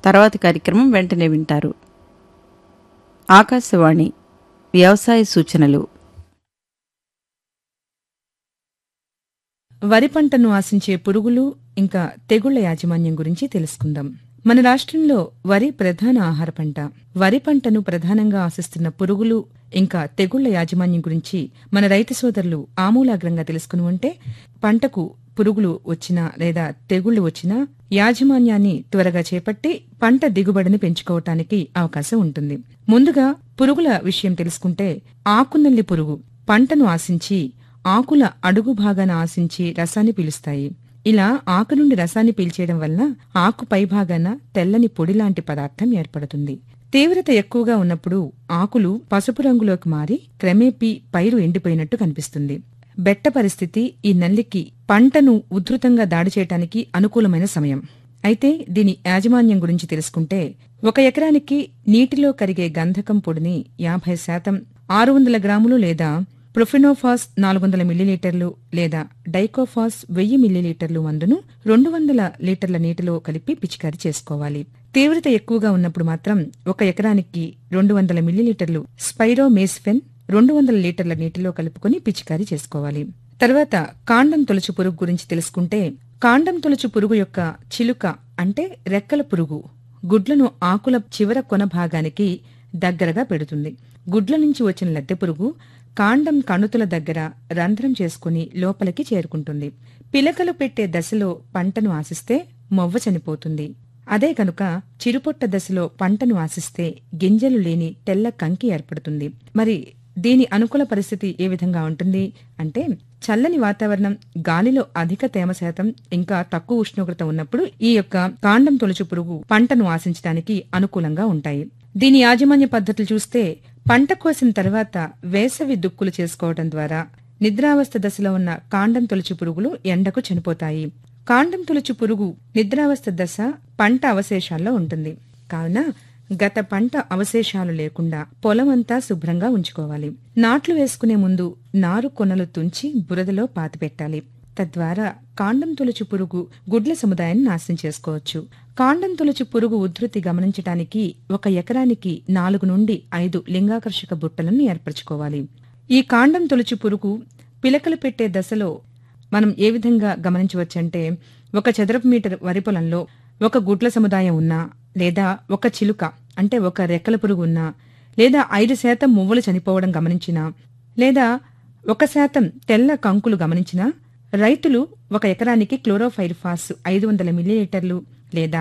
తర్వాతి కార్యక్రమం వెంటనే వింటారు ఆకాశవాణి వ్యవసాయ సూచనలు వరి పంటను ఆశించే పురుగులు ఇంకా తెగుళ్ల యాజమాన్యం గురించి తెలుసుకుందాం మన రాష్ట్రంలో వరి ప్రధాన ఆహార పంట వరి పంటను ప్రధానంగా ఆశిస్తున్న పురుగులు ఇంకా తెగుళ్ల యాజమాన్యం గురించి మన రైతు సోదరులు ఆమూలాగ్రంగా తెలుసుకుని ఉంటే పంటకు పురుగులు వచ్చినా లేదా తెగుళ్లు వచ్చినా యాజమాన్యాన్ని త్వరగా చేపట్టి పంట దిగుబడిని పెంచుకోవటానికి అవకాశం ఉంటుంది ముందుగా పురుగుల విషయం తెలుసుకుంటే ఆకునల్లి పురుగు పంటను ఆశించి ఆకుల అడుగు భాగాన ఆశించి రసాన్ని పీలుస్తాయి ఇలా ఆకు నుండి రసాన్ని పీల్చేయడం వల్ల ఆకు పైభాగాన తెల్లని పొడిలాంటి పదార్థం ఏర్పడుతుంది తీవ్రత ఎక్కువగా ఉన్నప్పుడు ఆకులు పసుపు రంగులోకి మారి క్రమేపీ పైరు ఎండిపోయినట్టు కనిపిస్తుంది బెట్ట పరిస్థితి ఈ నల్లికి పంటను ఉధృతంగా దాడి చేయటానికి అనుకూలమైన సమయం అయితే దీని యాజమాన్యం గురించి తెలుసుకుంటే ఒక ఎకరానికి నీటిలో కరిగే గంధకం పొడిని యాభై శాతం ఆరు వందల గ్రాములు లేదా ప్రొఫినోఫాస్ నాలుగు వందల మిల్లీలీటర్లు లేదా డైకోఫాస్ వెయ్యి మిల్లీలీటర్లు మందును రెండు వందల లీటర్ల నీటిలో కలిపి పిచికారీ చేసుకోవాలి తీవ్రత ఎక్కువగా ఉన్నప్పుడు మాత్రం ఒక ఎకరానికి రెండు వందల మిల్లీలీటర్లు స్పైరోమేస్ఫెన్ రెండు వందల లీటర్ల నీటిలో కలుపుకొని పిచికారీ చేసుకోవాలి తర్వాత కాండం తొలుచు పురుగు గురించి తెలుసుకుంటే కాండం తొలుచు పురుగు యొక్క చిలుక అంటే రెక్కల పురుగు గుడ్లను ఆకుల చివర కొన భాగానికి దగ్గరగా పెడుతుంది గుడ్ల నుంచి వచ్చిన లద్దె పురుగు కాండం కణుతుల దగ్గర రంధ్రం చేసుకుని లోపలికి చేరుకుంటుంది పిలకలు పెట్టే దశలో పంటను ఆశిస్తే మొవ్వ చనిపోతుంది అదే కనుక చిరుపొట్ట దశలో పంటను ఆశిస్తే గింజలు లేని తెల్ల కంకి ఏర్పడుతుంది మరి దీని అనుకూల పరిస్థితి ఏ విధంగా ఉంటుంది అంటే చల్లని వాతావరణం గాలిలో అధిక తేమ శాతం ఇంకా తక్కువ ఉష్ణోగ్రత ఉన్నప్పుడు ఈ యొక్క కాండం తొలుచు పురుగు పంటను ఆశించడానికి అనుకూలంగా ఉంటాయి దీని యాజమాన్య పద్ధతులు చూస్తే పంట కోసిన తర్వాత వేసవి దుక్కులు చేసుకోవడం ద్వారా నిద్రావస్థ దశలో ఉన్న కాండం తొలుచు పురుగులు ఎండకు చనిపోతాయి కాండం తొలుచు పురుగు నిద్రావస్థ దశ పంట అవశేషాల్లో ఉంటుంది కావున గత పంట అవశేషాలు లేకుండా పొలమంతా శుభ్రంగా ఉంచుకోవాలి నాట్లు వేసుకునే ముందు నారు కొనలు తుంచి బురదలో పాతిపెట్టాలి తద్వారా కాండం తొలుచు పురుగు గుడ్ల సముదాయాన్ని నాశనం చేసుకోవచ్చు కాండం తొలుచు పురుగు ఉధృతి గమనించడానికి ఒక ఎకరానికి నాలుగు నుండి ఐదు లింగాకర్షక బుట్టలను ఏర్పరచుకోవాలి ఈ కాండం తొలుచు పురుగు పిలకలు పెట్టే దశలో మనం ఏ విధంగా గమనించవచ్చంటే ఒక చదరపు మీటర్ వరి పొలంలో ఒక గుడ్ల సముదాయం ఉన్నా లేదా ఒక చిలుక అంటే ఒక రెక్కల పురుగు ఉన్నా లేదా ఐదు శాతం మువ్వలు చనిపోవడం గమనించినా లేదా ఒక శాతం తెల్ల కంకులు గమనించినా రైతులు ఒక ఎకరానికి క్లోరోఫైరిఫాస్ ఐదు వందల మిల్లీలీటర్లు లేదా